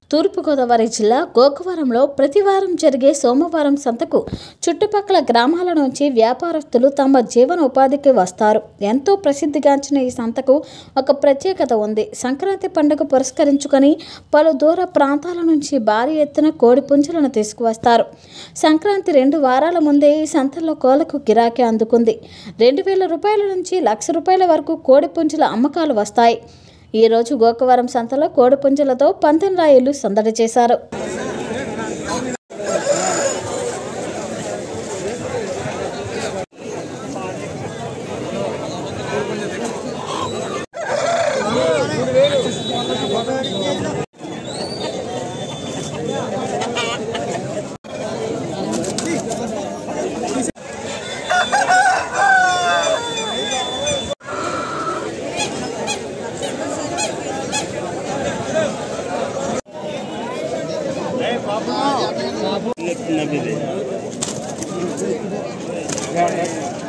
తూర్పుగోదావరి జిల్లా గోకవరంలో ప్రతివారం జరిగే సోమవారం సంతకు చుట్టుపక్కల గ్రామాల నుంచి వ్యాపారస్తులు తమ జీవనోపాధికి వస్తారు ఎంతో ప్రసిద్ధిగాంచిన ఈ సంతకు ఒక ప్రత్యేకత ఉంది సంక్రాంతి పండుగ పురస్కరించుకొని పలు దూర ప్రాంతాల నుంచి భారీ ఎత్తున కోడి పుంజులను తీసుకువస్తారు సంక్రాంతి రెండు వారాల ముందే ఈ సంతలో కోళ్లకు గిరాకీ అందుకుంది రెండు వేల రూపాయల నుంచి లక్ష రూపాయల వరకు కోడి పుంజుల అమ్మకాలు వస్తాయి ఈ రోజు గోకవరం సంతలో కోడి పుంజులతో పందెం రాయులు సందడి చేశారు నవ్విదే